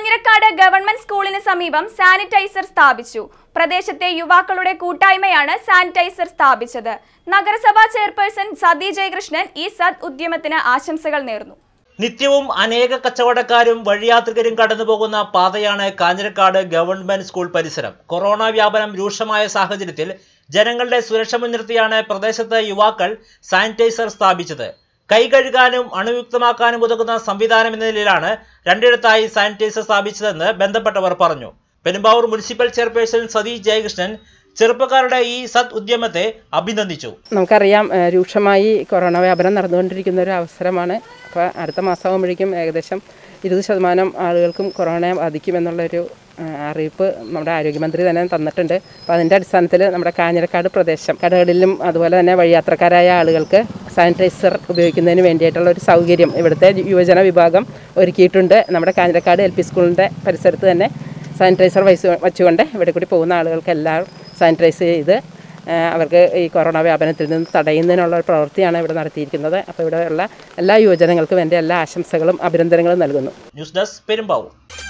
Kanjirakkad government സ്കൂളിന് സമീപം sanitiser സ്ഥാപിച്ചു പ്രദേശത്തെ യുവാക്കളുടെ കൂട്ടായ്മയാണ് സാനിറ്റൈസർ സ്ഥാപിച്ചത് നഗരസഭാ ചെയർപേഴ്സൺ സതി ജയകൃഷ്ണൻ ഈ സദ് ഉദ്യമത്തിന് ആശംസകൾ നേർന്നു നിത്യവും അനേക കച്ചവടക്കാരും വഴിയാത്രികരും കടന്നുപോകുന്ന പാതയാണ് കാഞ്ഞിരക്കാട് ഗവൺമെന്റ് സ്കൂൾ പരിസരം കൊറോണ വ്യാപനം രൂക്ഷമായ സാഹചര്യത്തിൽ ജനങ്ങളുടെ സുരക്ഷ മുൻനിർത്തിയാണ് പ്രദേശത്തെ യുവാക്കൾ സാനിറ്റൈസർ സ്ഥാപിച്ചത് കൈ കഴുകാനും അണുയുക്തമാക്കാനും ഉതകുന്ന സംവിധാനം എന്ന നിലയിലാണ് രണ്ടിടത്തായി സാനിറ്റൈസർ സ്ഥാപിച്ചതെന്ന് ബന്ധപ്പെട്ടവർ പറഞ്ഞു പെരുമ്പാവൂർ മുനിസിപ്പൽ ചെയർപേഴ്സൺ സതീഷ് ജയകൃഷ്ണൻ ചെറുപ്പക്കാരുടെ ഈ സത് ഉദ്യമത്തെ അഭിനന്ദിച്ചു നമുക്കറിയാം ഏഹ് രൂക്ഷമായി കൊറോണ വ്യാപനം നടന്നുകൊണ്ടിരിക്കുന്ന ഒരു അവസരമാണ് അപ്പോൾ അടുത്ത മാസമാകുമ്പോഴേക്കും ഏകദേശം ഇരുപത് ശതമാനം ആളുകൾക്കും കൊറോണ ബാധിക്കുമെന്നുള്ളൊരു ഏഹ് അറിയിപ്പ് നമ്മുടെ ആരോഗ്യമന്ത്രി തന്നെ തന്നിട്ടുണ്ട് അപ്പോൾ അതിൻ്റെ അടിസ്ഥാനത്തിൽ നമ്മുടെ കാഞ്ഞിരക്കാട് പ്രദേശം കടകളിലും അതുപോലെ തന്നെ വഴിയാത്രക്കാരായ ആളുകൾക്ക് സാനിറ്റൈസർ ഉപയോഗിക്കുന്നതിന് വേണ്ടിയിട്ടുള്ള ഒരു സൗകര്യം ഇവിടുത്തെ യുവജന വിഭാഗം ഒരുക്കിയിട്ടുണ്ട് നമ്മുടെ കാഞ്ഞിരക്കാട് എൽ പി സ്കൂളിൻ്റെ പരിസരത്ത് തന്നെ സാനിറ്റൈസർ വൈസ് വച്ചുകൊണ്ട് ഇവിടെ കൂടി പോകുന്ന ആളുകൾക്കെല്ലാം സാനിറ്റൈസ് ചെയ്ത് ആ, അവർക്ക് ഈ കൊറോണ വ്യാപനത്തിൽ നിന്ന് തടയുന്നതിനുള്ള ഒരു പ്രവൃത്തിയാണ് ഇവിടെ നടത്തിയിരിക്കുന്നത് അപ്പോൾ ഇവിടെയുള്ള എല്ലാ യുവജനങ്ങൾക്കും എൻ്റെ എല്ലാ ആശംസകളും അഭിനന്ദനങ്ങളും നൽകുന്നു ന്യൂസ് ഡെസ്ക് പെരുമ്പാവൂർ